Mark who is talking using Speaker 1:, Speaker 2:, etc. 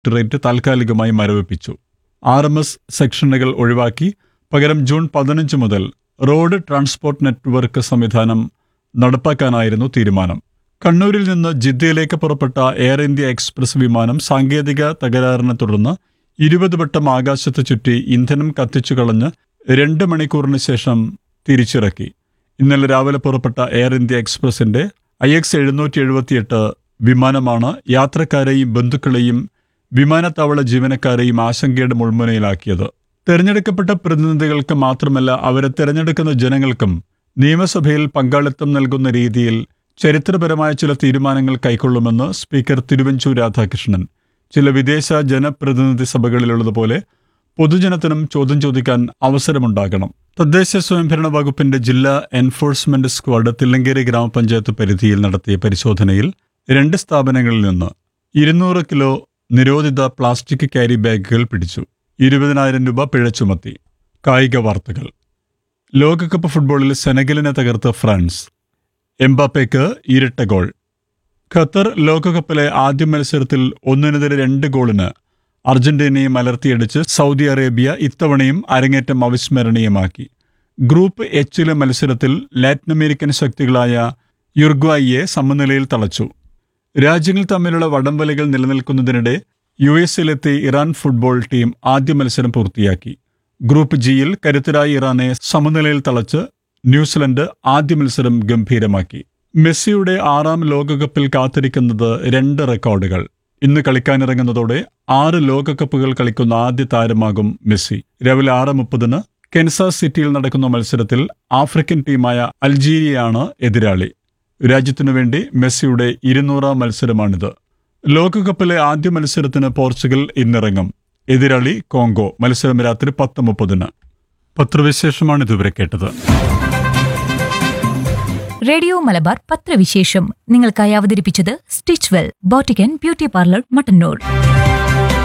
Speaker 1: directorate താൽക്കാലികമായി മരവിപ്പിച്ചു R M S സെക്ഷനുകൾ ഒഴിവാക്കി പകരം ജൂൺ പതിനഞ്ച് മുതൽ റോഡ് ട്രാൻസ്പോർട്ട് നെറ്റ്വർക്ക് സംവിധാനം നടപ്പാക്കാനായിരുന്നു തീരുമാനം കണ്ണൂരിൽ നിന്ന് ജിദ്ദയിലേക്ക് പുറപ്പെട്ട എയർ ഇന്ത്യ എക്സ്പ്രസ് വിമാനം സാങ്കേതിക തകരാറിനെ തുടർന്ന് ഇരുപത് വട്ടം ആകാശത്ത് ചുറ്റി ഇന്ധനം കത്തിച്ചു കളഞ്ഞ് രണ്ട് മണിക്കൂറിന് ശേഷം തിരിച്ചിറക്കി ഇന്നലെ രാവിലെ പുറപ്പെട്ട എയർ ഇന്ത്യ എക്സ്പ്രസിന്റെ ഐ എക്സ് എഴുന്നൂറ്റി എഴുപത്തിയെട്ട് വിമാനമാണ് യാത്രക്കാരെയും ബന്ധുക്കളെയും വിമാനത്താവള ജീവനക്കാരെയും ആശങ്കയുടെ മുൾമുനയിലാക്കിയത് തെരഞ്ഞെടുക്കപ്പെട്ട പ്രതിനിധികൾക്ക് മാത്രമല്ല അവരെ തെരഞ്ഞെടുക്കുന്ന ജനങ്ങൾക്കും നിയമസഭയിൽ പങ്കാളിത്തം നൽകുന്ന രീതിയിൽ ചരിത്രപരമായ ചില തീരുമാനങ്ങൾ കൈക്കൊള്ളുമെന്ന് സ്പീക്കർ തിരുവഞ്ചൂർ രാധാകൃഷ്ണൻ ചില വിദേശ ജനപ്രതിനിധി സഭകളിലുള്ളതുപോലെ പൊതുജനത്തിനും ചോദ്യം ചോദിക്കാൻ അവസരമുണ്ടാകണം തദ്ദേശ സ്വയംഭരണ വകുപ്പിന്റെ ജില്ലാ എൻഫോഴ്സ്മെന്റ് സ്ക്വാഡ് തില്ലങ്കേരി ഗ്രാമപഞ്ചായത്ത് പരിധിയിൽ നടത്തിയ പരിശോധനയിൽ രണ്ട് സ്ഥാപനങ്ങളിൽ നിന്ന് ഇരുന്നൂറ് കിലോ നിരോധിത പ്ലാസ്റ്റിക് ക്യാരി ബാഗുകൾ പിടിച്ചു ഇരുപതിനായിരം രൂപ പിഴ ചുമത്തി കായിക വാർത്തകൾ ലോകകപ്പ് ഫുട്ബോളിൽ സെനഗലിനെ തകർത്ത് ഫ്രാൻസ് എംബാപ്പയ്ക്ക് ഇരട്ട ഗോൾ ഖത്തർ ലോകകപ്പിലെ ആദ്യ മത്സരത്തിൽ ഒന്നിനെതിരെ രണ്ട് ഗോളിന് അർജന്റീനയെ മലർത്തിയടിച്ച് സൗദി അറേബ്യ ഇത്തവണയും അരങ്ങേറ്റം അവിസ്മരണീയമാക്കി ഗ്രൂപ്പ് എച്ചിലെ മത്സരത്തിൽ ലാറ്റിൻ അമേരിക്കൻ ശക്തികളായ യുർഗ്വായിയെ സമനിലയിൽ തളച്ചു രാജ്യങ്ങൾ തമ്മിലുള്ള വടംവലികൾ നിലനിൽക്കുന്നതിനിടെ യു എസിലെത്തി ഇറാൻ ഫുട്ബോൾ ടീം ആദ്യ മത്സരം പൂർത്തിയാക്കി ഗ്രൂപ്പ് ജിയിൽ കരുത്തരായ ഇറാനെ സമനിലയിൽ തളച്ച് ന്യൂസിലൻഡ് ആദ്യ മത്സരം ഗംഭീരമാക്കി മെസ്സിയുടെ ആറാം ലോകകപ്പിൽ കാത്തിരിക്കുന്നത് രണ്ട് റെക്കോർഡുകൾ ഇന്ന് കളിക്കാനിറങ്ങുന്നതോടെ ആറ് ലോകകപ്പുകൾ കളിക്കുന്ന ആദ്യ താരമാകും മെസ്സി രാവിലെ ആറ് മുപ്പതിന് കെൻസാസ് സിറ്റിയിൽ നടക്കുന്ന മത്സരത്തിൽ ആഫ്രിക്കൻ ടീമായ അൾജീരിയയാണ് എതിരാളി രാജ്യത്തിനു വേണ്ടി മെസ്സിയുടെ ഇരുന്നൂറാം മത്സരമാണിത് ലോകകപ്പിലെ ആദ്യ മത്സരത്തിന് പോർച്ചുഗൽ ഇന്നിറങ്ങും എതിരാളി കോങ്കോ മത്സരം രാത്രി പത്ത് മുപ്പതിന് പത്രവിശേഷമാണ് ഇതുവരെ കേട്ടത്
Speaker 2: റേഡിയോ മലബാർ പത്രവിശേഷം നിങ്ങൾക്കായി അവതരിപ്പിച്ചത് സ്റ്റിച്ച് വെൽ ബോട്ടിക്കൻ ബ്യൂട്ടി പാർലർ മട്ടന്നൂർ